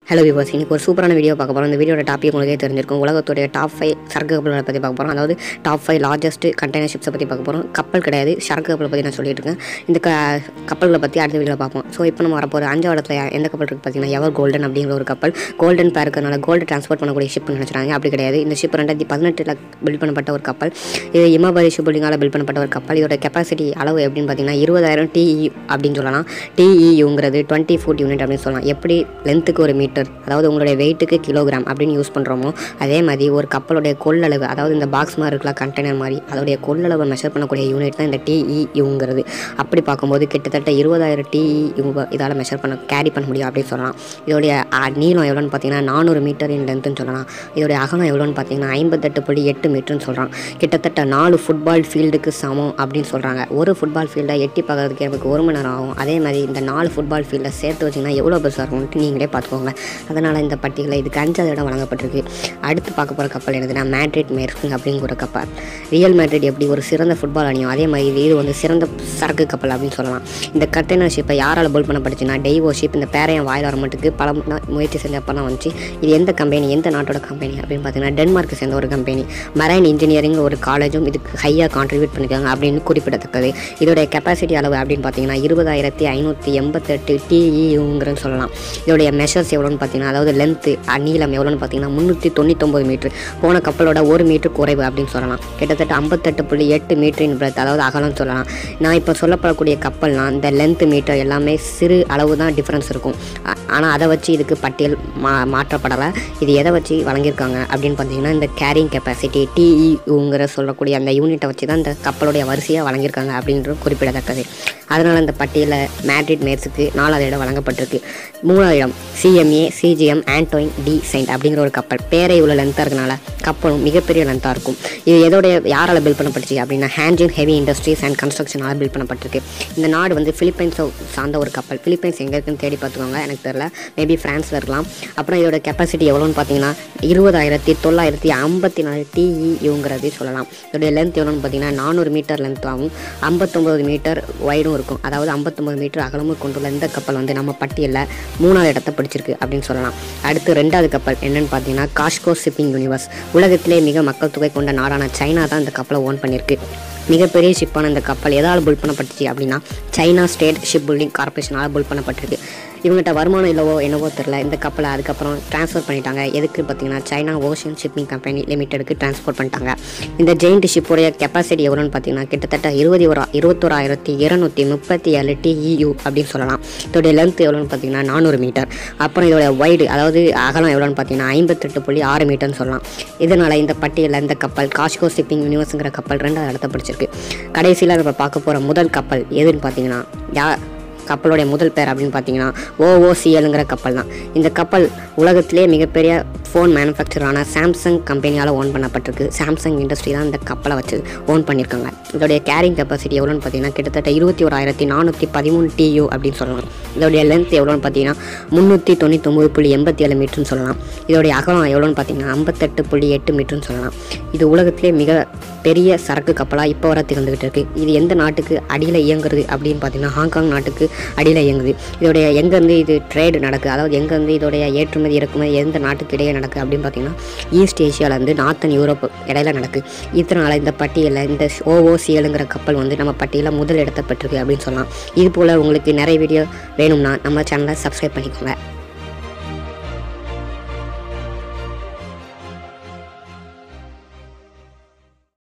hello viewers இன்னைக்கு ஒரு சூப்பரான வீடியோ பார்க்க போகிறோம் இந்த வீடியோட டாபிக் உங்களுக்கே தெரிஞ்சிருக்கும் உலகத்துடைய டாப் ஃபைவ் சரக்கு கப்பல்களை பற்றி பார்க்க போகிறோம் அதாவது டாப் ஃபைவ் லார்ஜஸ்ட் கண்டெய்னர் ஷிப்ஸை பற்றி பார்க்க போகிறோம் கப்பல் கிடையாது சரக்கு கப்பலை பற்றி நான் சொல்லிட்டு இருக்கேன் இந்த க கப்பல்களை பற்றி அடுத்த வீடியோவில் பார்ப்போம் ஸோ இப்போ நம்ம வரப்போகிற அஞ்சாவது இடத்துல எந்த கப்பல் இருக்குது பார்த்தீங்கன்னா எவர் கோல்டன் அப்படிங்கிற ஒரு கப்பல் கோல்டன் பேர் இருக்கிறனால கோல்டு டிரான்ஸ்போர்ட் பண்ணக்கூடிய ஷிப் நினச்சிறாங்க அப்படி கிடையாது இந்த ஷிப் ரெண்டாயிரத்தி பதினெட்டில் பில்ட் பண்ணப்பட்ட ஒரு கப்பல் இது இமாபரி ஷிப் பில்டிங்கால் பில்ட் பண்ணப்பட்ட ஒரு கப்பல் இதோட கெப்பாசிட்டி அளவு எப்படின்னு பார்த்தீங்கன்னா இருபதாயிரம் டிஇ அப்படின்னு சொல்லலாம் டிஇயுங்கிறது டுவெண்ட்டி ஃபுட் யூனிட் அப்படின்னு சொல்லலாம் எப்படி லென்த்துக்கு ஒரு மீட்டர் அதாவது உங்களுடைய வெயிட்டுக்கு கிலோகிராம் அப்படின்னு யூஸ் பண்ணுறோமோ அதே மாதிரி ஒரு கப்பலுடைய கொள்ளளவு அதாவது இந்த பாக்ஸ் மாதிரி இருக்கலாம் கண்டெய்னர் மாதிரி அதோடைய கொள்ளளவை மெஷர் பண்ணக்கூடிய யூனிட் தான் இந்த டிஇயுங்கிறது அப்படி பார்க்கும்போது கிட்டத்தட்ட இருபதாயிரம் டிஇ இவங்க இதால் மெஷர் பண்ண கேரி பண்ண முடியும் அப்படின்னு சொல்லலாம் இதோடைய அ, நீளம் எவ்வளோன்னு பார்த்தீங்கன்னா நானூறு மீட்டர் இன் லென்த்துன்னு சொல்லலாம் இதோடைய அகலம் எவ்வளோன்னு பார்த்தீங்கன்னா ஐம்பத்தெட்டு புள்ளி எட்டு மீட்டர்னு சொல்கிறான் கிட்டத்தட்ட நாலு ஃபுட்பால் ஃபீல்டுக்கு சமம் அப்படின்னு சொல்கிறாங்க ஒரு ஃபுட்பால் ஃபீல்டை எட்டி பார்க்கறதுக்கு எனக்கு ஒரு மணி நேரம் ஆகும் அதே மாதிரி இந்த நாலு ஃபுட்பால் ஃபீல்டை சேர்த்து வச்சிங்கன்னா எவ்வளோ பெருசாக இருக்கும்னு நீங்களே பார்த்துக்கோங்க அதனால் இந்த பட்டியலில் இதுக்கு அஞ்சாவது இடம் வழங்கப்பட்டிருக்கு அடுத்து பார்க்க போகிற கப்பல் என்னதுன்னா மேட்ரிட் மேர்ஸ்க் அப்படிங்கிற ஒரு கப்பல் ரியல் மேட்ரிட் எப்படி ஒரு சிறந்த ஃபுட்பால் அணியும் அதே மாதிரி இது- இது வந்து சிறந்த சரக்கு கப்பல் அப்படின்னு சொல்லலாம் இந்த கண்டெய்னர் ஷிப்பை யாரால் பில்ட் பண்ணப்பட்டுச்சுன்னா டெய்வோ ஷிப் இந்த பேரையன் வாயில் வர மட்டுக்கு பல மு- முயற்சி செஞ்சப்போ தான் வந்துச்சு இது எந்த கம்பெனி எந்த நாட்டோட கம்பெனி அப்படின்னு பார்த்தீங்கன்னா டென்மார்க்கை சேர்ந்த ஒரு கம்பெனி மரைன் இன்ஜினியரிங் ஒரு காலேஜும் இதுக்கு ஹையாக கான்ட்ரிபியூட் பண்ணிருக்காங்க அப்படின்னு குறிப்பிடத்தக்கது இதோடைய கெப்பாசிட்டி அளவு அப்படின்னு பார்த்தீங்கன்னா இருபதாயிரத்தி ஐநூற்றி எண்பத்தெட்டு டிஇங்கிறது சொல்லலாம் இதோடைய மெஷர்ஸ் எவ்வளோன்னு பார்த்தீங்கன்னா அதாவது லென்த்து நீளம் எவ்வளோன்னு பார்த்தீங்கன்னா முந்நூற்றி தொண்ணூத்தொம்பது மீட்ரு போன கப்பலோட ஒரு மீட்டர் குறைவு அப்படின்னு சொல்லலாம் கிட்டத்தட்ட ஐம்பத்தெட்டு புள்ளி எட்டு மீட்டரின் பிரெத் அதாவது அகலம் சொல்லலாம் நான் இப்போ சொல்லப்படக்கூடிய கப்பல்லாம் இந்த லென்த் மீட்டர் எல்லாமே சிறு அளவு தான் டிஃப்ரென்ஸ் இருக்கும் ஆனால் அதை வச்சு இதுக்கு பட்டியல் மா மாற்றப்படலை இது எதை வச்சு வழங்கியிருக்காங்க அப்படின்னு பார்த்தீங்கன்னா இந்த கேரிங் கெப்பாசிட்டி டிஇங்கிற சொல்லக்கூடிய அந்த யூனிட்டை வச்சு தான் இந்த கப்பலுடைய வரிசையாக வழங்கியிருக்காங்க அப்படின்றது குறிப்பிடத்தக்கது அதனால் இந்த பட்டியலில் மேட்ரிட் மேட்ஸுக்கு நாலாவது இடம் வழங்கப்பட்டிருக்கு மூணாவது இடம் CMA CGM Antoine de Saint அப்படிங்கிற ஒரு கப்பல் பேரை இவ்வளோ லென்த்தாக இருக்கனால கப்பலும் மிகப்பெரிய லென்த்தாக இருக்கும் இது எதோடைய யாரால் பில்ட் பண்ணப்பட்டுச்சு அப்படின்னா ஹேண்ட்ஜின் ஹெவி இண்டஸ்ட்ரீஸ் அண்ட் கன்ஸ்ட்ரக்ஷனால் பில்ட் பண்ணப்பட்டிருக்கு இந்த நாடு வந்து பிலிப்பைன்ஸை சார்ந்த ஒரு கப்பல் பிலிப்பைன்ஸ் எங்கே இருக்குன்னு தேடி பார்த்துக்கோங்க எனக்கு தெரியல மேபி ஃப்ரான்ஸில் இருக்கலாம் அப்புறம் இதோட கெப்பாசிட்டி எவ்வளோன்னு பார்த்தீங்கன்னா இருபதாயிரத்தி தொள்ளாயிரத்தி ஐம்பத்தி நாலு டிஇங்கிறது சொல்லலாம் இதோடைய லென்த் எவ்வளோன்னு பார்த்தீங்கன்னா நானூறு மீட்டர் லென்த் ஆகும் ஐம்பத்தொம்பது மீட்டர் வைடும் இருக்கும் அதாவது ஐம்பத்தொம்பது மீட்டர் அகலமும் கொண்டுள்ள இந்த கப்பல் வந்து நம்ம பட்டியலில் மூணாவது இடத்தை பிடிச்சிருக்கு அப்படின்னு சொல்லலாம் அடுத்து ரெண்டாவது கப்பல் என்னன்னு பார்த்தீங்கன்னா காஷ்கோ ஷிப்பிங் யூனிவர்ஸ் உலகத்திலே மிக மக்கள் தொகை கொண்ட நாடான சைனா தான் இந்த கப்பலை ஓன் பண்ணியிருக்கு மிகப்பெரிய ஷிப்பான இந்த கப்பல் எதால் பில்ட் பண்ணப்பட்டுச்சு அப்படின்னா சைனா ஸ்டேட் ஷிப் பில்டிங் கார்பரேஷனால் பில்ட் பண்ணப்பட்டிருக்கு இவங்ககிட்ட வருமானம் இல்லவோ என்னவோ தெரில இந்த கப்பலை அதுக்கப்புறம் ட்ரான்ஸ்ஃபர் பண்ணிட்டாங்க எதுக்கு பார்த்தீங்கன்னா சைனா ஓஷன் ஷிப்பிங் கம்பெனி லிமிட்டெடுக்கு ட்ரான்ஸ்போர்ட் பண்ணிட்டாங்க இந்த ஜெயிண்ட் ஷிப்போடைய கெப்பாசிட்டி எவ்வளோன்னு பார்த்தீங்கன்னா கிட்டத்தட்ட இருபது ஒரு இருபத்தோராயிரத்தி இருநூத்தி முப்பத்தி ஏழு டிஇயூ அப்படின்னு சொல்லலாம் இதோடைய லென்த் எவ்வளோன்னு பார்த்தீங்கன்னா நானூறு மீட்டர் அப்புறம் இதோட வைடு அதாவது அகலம் எவ்வளோன்னு பார்த்தீங்கன்னா ஐம்பத்தெட்டு புள்ளி ஆறு மீட்டர்னு சொல்லலாம் இதனால் இந்த பட்டியலில் இந்த கப்பல் காஷ்கோ ஷிப்பிங் யூனிவர்ஸுங்கிற கப்பல் ரெண்டாவது இடத்த பிடிச்சிருக்கு கடைசியில் நம்ம பார்க்க போகிற முதல் கப்பல் எதுன்னு பார்த்தீங்கன்னா யா கப்பலுடைய முதல் பேர் அப்படின்னு பார்த்தீங்கன்னா ஓஓசிஎல்ங்கிற கப்பல் தான் இந்த கப்பல் உலகத்திலே மிகப்பெரிய ஃபோன் மேனுஃபேக்சரான சாம்சங் கம்பெனியால் ஓன் பண்ணப்பட்டிருக்கு சாம்சங் இண்டஸ்ட்ரி தான் இந்த கப்பலை வச்சு ஓன் பண்ணியிருக்காங்க இதோடைய கேரிங் கெப்பாசிட்டி எவ்வளோன்னு பார்த்தீங்கன்னா கிட்டத்தட்ட இருபத்தி ஓராயிரத்தி நானூற்றி பதிமூணு டியூ அப்படின்னு சொல்லலாம் இதோடைய லென்த் எவ்வளோன்னு பார்த்தீங்கன்னா முந்நூற்றி தொண்ணூத்தொம்பது புள்ளி எண்பத்தி ஏழு மீட்டர்னு சொல்லலாம் இதோடைய அகலம் எவ்வளோன்னு பார்த்தீங்கன்னா ஐம்பத்தெட்டு புள்ளி எட்டு மீட்டர்னு சொல்லலாம் இது உலகத்திலே மிக பெரிய சரக்கு கப்பலாக இப்போ வர திகழ்ந்துகிட்டு இருக்கு இது எந்த நாட்டுக்கு அடியில் இயங்குறது அப்படின்னு பார்த்தீங்கன்னா ஹாங்காங் நாட்டுக்கு அடியில் இயங்குது இதோடைய எங்கேருந்து இது ட்ரேடு நடக்குது அதாவது எங்கேருந்து இதோடைய ஏற்றுமதி இறக்குமதி எந்த நாட்டுக்கு இடையே நடக்குது அப்படின்னு பார்த்தீங்கன்னா ஈஸ்ட் ஏஷியாவிலேருந்து நார்த்தன் யூரோப் இடையில நடக்குது இதனால் இந்த பட்டியலில் இந்த ஓஓசிஎலுங்கிற கப்பல் வந்து நம்ம பட்டியலில் முதல் இடத்தை பெற்றிருக்கு அப்படின்னு சொல்லலாம் இது போல் உங்களுக்கு நிறைய வீடியோ வேணும்னா நம்ம சேனலை சப்ஸ்கிரைப் பண்ணிக்கோங்க